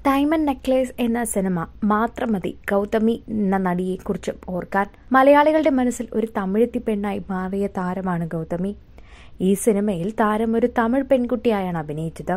diamond necklace എന്ന cinema മാത്രം മതി ഗൗതമി എന്ന നടിയെക്കുറിച്ചും ഓർക്കാൻ മലയാളികളുടെ മനസ്സിൽ ഒരു തമിഴത്തി പെണ്ണായി മാറിയ താരമാണ് ഗൗതമി ഈ സിനിമയിൽ താരം ഒരു തമിഴ് പെൺകുട്ടിയായാണ് അഭിനയിച്ചത്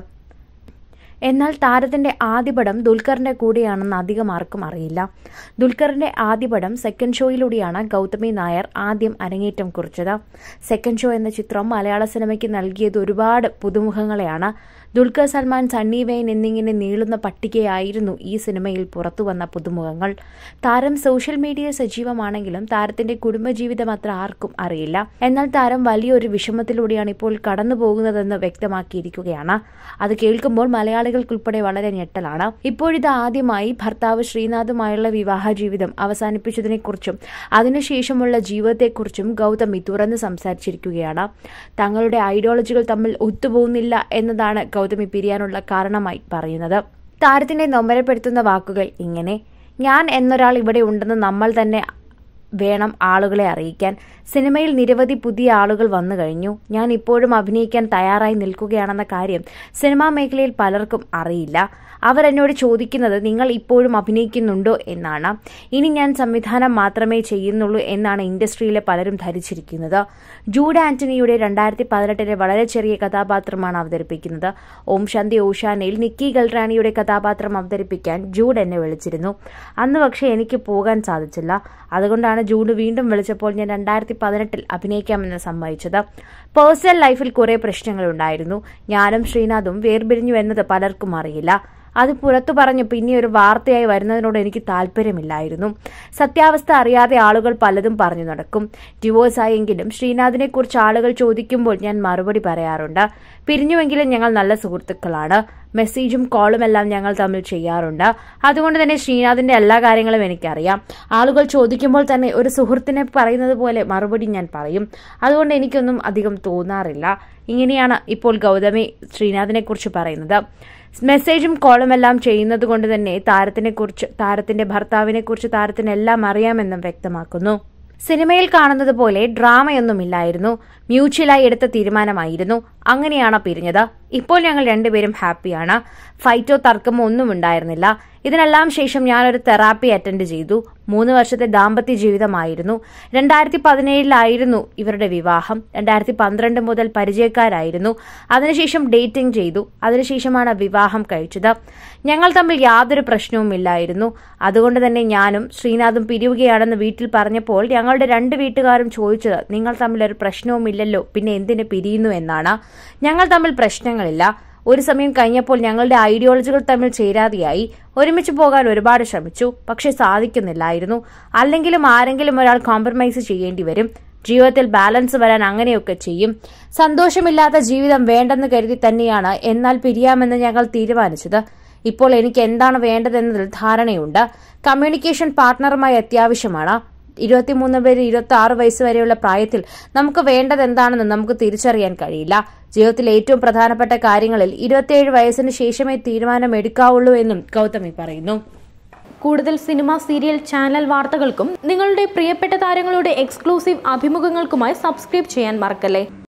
എന്നാൽ താരത്തിന്റെ ആദ്യ പടം ദുൽഖറിന്റെ കൂടെയാണെന്ന് അധികം ആർക്കും അറിയില്ല ദുൽഖറിന്റെ ആദ്യ പടം സെക്കൻഡ് ഷോയിലൂടെയാണ് ഗൗതമി നായർ ആദ്യം അരങ്ങേറ്റം കുറിച്ചത് സെക്കൻഡ് ഷോ എന്ന ചിത്രം മലയാള സിനിമയ്ക്ക് നൽകിയത് ഒരുപാട് പുതുമുഖങ്ങളെയാണ് ദുൽഖർ സൽമാൻ സണ്ണി വെയിൻ എന്നിങ്ങനെ നീളുന്ന പട്ടികയായിരുന്നു ഈ സിനിമയിൽ പുറത്തുവന്ന പുതുമുഖങ്ങൾ താരം സോഷ്യൽ മീഡിയയിൽ സജീവമാണെങ്കിലും താരത്തിന്റെ കുടുംബജീവിതം അത്ര ആർക്കും അറിയില്ല എന്നാൽ താരം വലിയൊരു വിഷമത്തിലൂടെയാണ് ഇപ്പോൾ കടന്നു പോകുന്നതെന്ന് വ്യക്തമാക്കിയിരിക്കുകയാണ് അത് കേൾക്കുമ്പോൾ മലയാളികൾക്കുൾപ്പെടെ വളരെ ഞെട്ടലാണ് ഇപ്പോഴിത് ആദ്യമായി ഭർത്താവ് ശ്രീനാഥുമായുള്ള വിവാഹ ജീവിതം അവസാനിപ്പിച്ചതിനെക്കുറിച്ചും അതിനുശേഷമുള്ള ജീവിതത്തെക്കുറിച്ചും ഗൗതമി തുറന്ന് സംസാരിച്ചിരിക്കുകയാണ് തങ്ങളുടെ ഐഡിയോളജികൾ തമ്മിൽ ഒത്തുപോകുന്നില്ല എന്നതാണ് ഗൗതമി പിരിയാനുള്ള കാരണമായി പറയുന്നത് താരത്തിന്റെ നൊമ്പരപ്പെടുത്തുന്ന വാക്കുകൾ ഇങ്ങനെ ഞാൻ എന്നൊരാൾ ഇവിടെ ഉണ്ടെന്ന് നമ്മൾ തന്നെ വേണം ആളുകളെ അറിയിക്കാൻ സിനിമയിൽ നിരവധി പുതിയ ആളുകൾ വന്നു കഴിഞ്ഞു ഞാൻ ഇപ്പോഴും അഭിനയിക്കാൻ തയ്യാറായി നിൽക്കുകയാണെന്ന കാര്യം സിനിമാ മേഖലയിൽ പലർക്കും അറിയില്ല അവർ എന്നോട് ചോദിക്കുന്നത് നിങ്ങൾ ഇപ്പോഴും അഭിനയിക്കുന്നുണ്ടോ എന്നാണ് ഇനി ഞാൻ സംവിധാനം മാത്രമേ ചെയ്യുന്നുള്ളൂ എന്നാണ് ഇൻഡസ്ട്രിയിലെ പലരും ധരിച്ചിരിക്കുന്നത് ജൂഡ് ആന്റണിയുടെ രണ്ടായിരത്തി പതിനെട്ടിലെ വളരെ ചെറിയ കഥാപാത്രമാണ് അവതരിപ്പിക്കുന്നത് ഓം ശാന്തി ഓഷാനയിൽ നിക്കി ഗൽറാണിയുടെ കഥാപാത്രം അവതരിപ്പിക്കാൻ ജൂഡ് എന്നെ വിളിച്ചിരുന്നു അന്ന് പക്ഷേ എനിക്ക് പോകാൻ സാധിച്ചില്ല അതുകൊണ്ടാണ് ജൂഡ് വീണ്ടും വിളിച്ചപ്പോൾ ഞാൻ രണ്ടായിരത്തി പതിനെട്ടിൽ അഭിനയിക്കാമെന്ന് സമ്മതിച്ചത് പേഴ്സണൽ ലൈഫിൽ കുറെ പ്രശ്നങ്ങളുണ്ടായിരുന്നു ഞാനും ശ്രീനാഥും വേർപിരിഞ്ഞു എന്നത് പലർക്കും അറിയില്ല അത് പുറത്തു പറഞ്ഞു പിന്നെ ഒരു വാർത്തയായി വരുന്നതിനോട് എനിക്ക് താല്പര്യമില്ലായിരുന്നു സത്യാവസ്ഥ അറിയാതെ ആളുകൾ പലതും പറഞ്ഞു നടക്കും ഡിവോഴ്സ് ആയെങ്കിലും ശ്രീനാഥിനെ കുറിച്ച് ആളുകൾ ചോദിക്കുമ്പോൾ ഞാൻ മറുപടി പറയാറുണ്ട് പിരിഞ്ഞുവെങ്കിലും ഞങ്ങൾ നല്ല സുഹൃത്തുക്കളാണ് മെസ്സേജും കോളും എല്ലാം ഞങ്ങൾ തമ്മിൽ ചെയ്യാറുണ്ട് അതുകൊണ്ട് തന്നെ ശ്രീനാഥിന്റെ എല്ലാ കാര്യങ്ങളും എനിക്കറിയാം ആളുകൾ ചോദിക്കുമ്പോൾ തന്നെ ഒരു സുഹൃത്തിനെ പറയുന്നത് പോലെ മറുപടി ഞാൻ പറയും അതുകൊണ്ട് എനിക്കൊന്നും അധികം തോന്നാറില്ല ഇങ്ങനെയാണ് ഇപ്പോൾ ഗൗതമി ശ്രീനാഥിനെ കുറിച്ച് പറയുന്നത് മെസ്സേജും കോളും എല്ലാം ചെയ്യുന്നത് കൊണ്ട് തന്നെ താരത്തിനെ കുറിച്ച് താരത്തിന്റെ ഭർത്താവിനെ കുറിച്ച് താരത്തിന് എല്ലാം അറിയാമെന്നും വ്യക്തമാക്കുന്നു സിനിമയിൽ കാണുന്നത് പോലെ ഡ്രാമയൊന്നുമില്ലായിരുന്നു മ്യൂച്വലായി എടുത്ത തീരുമാനമായിരുന്നു അങ്ങനെയാണ് പിരിഞ്ഞത് ഇപ്പോൾ ഞങ്ങൾ രണ്ടുപേരും ഹാപ്പിയാണ് ഫൈറ്റോ തർക്കമോ ഒന്നും ഉണ്ടായിരുന്നില്ല ഇതിനെല്ലാം ശേഷം ഞാനൊരു തെറാപ്പി അറ്റൻഡ് ചെയ്തു മൂന്ന് വർഷത്തെ ദാമ്പത്യ ജീവിതമായിരുന്നു രണ്ടായിരത്തി പതിനേഴിലായിരുന്നു ഇവരുടെ വിവാഹം രണ്ടായിരത്തി പന്ത്രണ്ട് മുതൽ പരിചയക്കാരായിരുന്നു അതിനുശേഷം ഡേറ്റിംഗ് ചെയ്തു അതിനുശേഷമാണ് വിവാഹം കഴിച്ചത് ഞങ്ങൾ തമ്മിൽ യാതൊരു പ്രശ്നവുമില്ലായിരുന്നു അതുകൊണ്ട് തന്നെ ഞാനും ശ്രീനാഥും പിരിയുകയാണെന്ന് വീട്ടിൽ പറഞ്ഞപ്പോൾ ഞങ്ങളുടെ രണ്ട് വീട്ടുകാരും ചോദിച്ചത് നിങ്ങൾ തമ്മിൽ ഒരു പ്രശ്നവുമില്ലല്ലോ പിന്നെ എന്തിന് പിരിയുന്നു എന്നാണ് ഞങ്ങൾ തമ്മിൽ പ്രശ്നങ്ങളില്ല ഒരു സമയം കഴിഞ്ഞപ്പോൾ ഞങ്ങളുടെ ഐഡിയോളജികൾ തമ്മിൽ ചേരാതെയായി ഒരുമിച്ച് പോകാൻ ഒരുപാട് ശ്രമിച്ചു പക്ഷെ സാധിക്കുന്നില്ലായിരുന്നു അല്ലെങ്കിലും ആരെങ്കിലും ഒരാൾ കോംപ്രമൈസ് ചെയ്യേണ്ടി വരും ജീവിതത്തിൽ ബാലൻസ് വരാൻ അങ്ങനെയൊക്കെ ചെയ്യും സന്തോഷമില്ലാത്ത ജീവിതം വേണ്ടെന്ന് കരുതി തന്നെയാണ് എന്നാൽ പിരിയാമെന്ന് ഞങ്ങൾ തീരുമാനിച്ചത് ഇപ്പോൾ എനിക്ക് എന്താണ് വേണ്ടതെന്നതിൽ ധാരണയുണ്ട് കമ്മ്യൂണിക്കേഷൻ പാർട്ട്ണറുമായി അത്യാവശ്യമാണ് ഇരുപത്തിമൂന്ന് പേര് ഇരുപത്തി ആറ് വയസ്സ് വരെയുള്ള പ്രായത്തിൽ നമുക്ക് വേണ്ടത് എന്താണെന്ന് നമുക്ക് തിരിച്ചറിയാൻ കഴിയില്ല ജീവിതത്തിൽ ഏറ്റവും പ്രധാനപ്പെട്ട കാര്യങ്ങളിൽ ഇരുപത്തിയേഴ് വയസ്സിന് ശേഷമേ തീരുമാനം എടുക്കാവുള്ളൂ എന്നും ഗൗതമി പറയുന്നു കൂടുതൽ സിനിമ സീരിയൽ ചാനൽ വാർത്തകൾക്കും നിങ്ങളുടെ പ്രിയപ്പെട്ട താരങ്ങളുടെ എക്സ്ക്ലൂസീവ് അഭിമുഖങ്ങൾക്കുമായി സബ്സ്ക്രൈബ് ചെയ്യാൻ മറക്കല്ലേ